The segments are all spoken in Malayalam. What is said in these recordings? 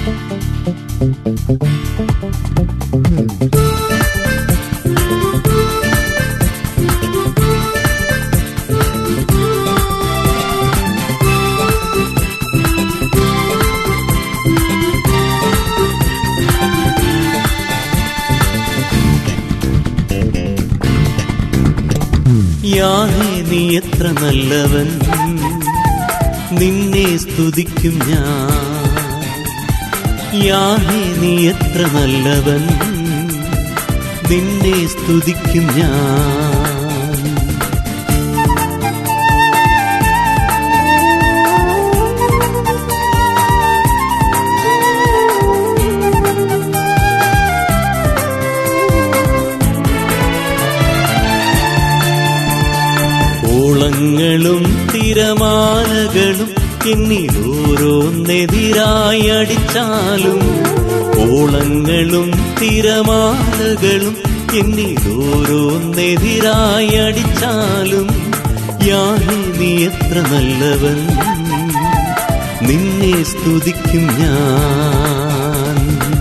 യാഹേ നീ എത്ര നല്ലവൻ നിന്നെ സ്തുതിക്കും ഞാൻ യാഹേ നീ എത്ര നല്ലവൻ നിന്നെ സ്തുതിക്കും ഞാൻ ഓളങ്ങളും തിരമാലകളും എന്നിൽ ഓരോന്നെതിരായി അടിച്ചാലും ഓളങ്ങളും തിരമാലകളും എന്നിൽ ഓരോന്നെതിരായി അടിച്ചാലും യാഹേ നീ എത്ര നല്ലവൻ നിന്നെ സ്തുതിക്കും ഞാൻ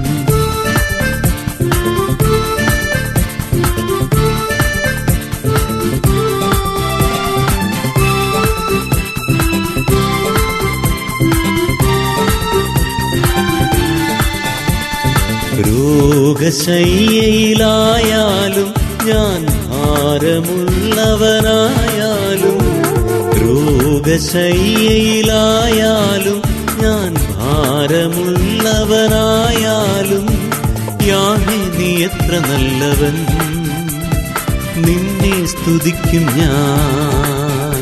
രോഗശയ്യയിലായാലും ഞാൻ ഭാരമുള്ളവനായാലും രോഗശയ്യയിലായാലും ഞാൻ ഭാരമുള്ളവനായാലും യാഹേ നീ എത്ര നല്ലവൻ നിന്നെ സ്തുതിക്കും ഞാൻ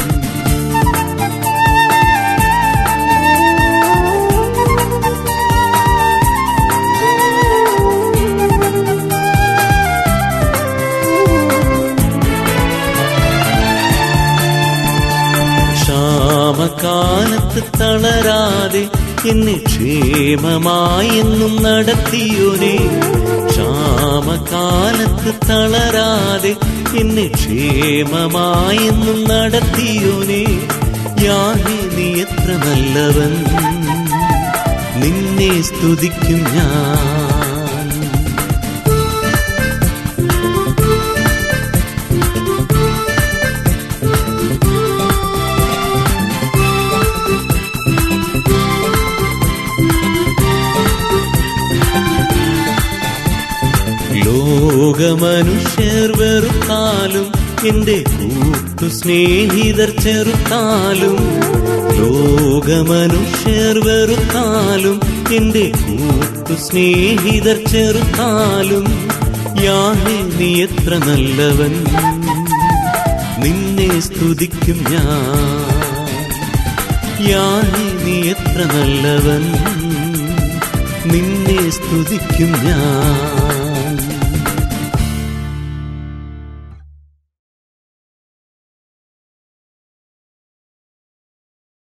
ക്ഷാമകാലത്ത് തളരാതെ എന്നെ ക്ഷേമമായി എന്നും നടത്തിയോനെ ക്ഷാമകാലത്ത് തളരാതെ എന്നെ ക്ഷേമമായി എന്നും നടത്തിയോനെ യാഹേ നീ എത്ര നല്ലവൻ നിന്നെ സ്തുതിക്കും ഞാൻ ലോകമനുഷ്യർ വെറുത്താലും എന്റെ കൂട്ടു സ്നേഹിതർ ചെറുത്താലും ലോകമനുഷ്യർ വെറുത്താലും എന്റെ കൂട്ടു സ്നേഹിതർ ചെറുത്താലും യാഹേ നീ എത്ര നല്ലവൻ നിന്നെ സ്തുതിക്കും ഞാൻ യാഹേ നീ എത്ര നല്ലവൻ നിന്നെ സ്തുതിക്കും ഞാൻ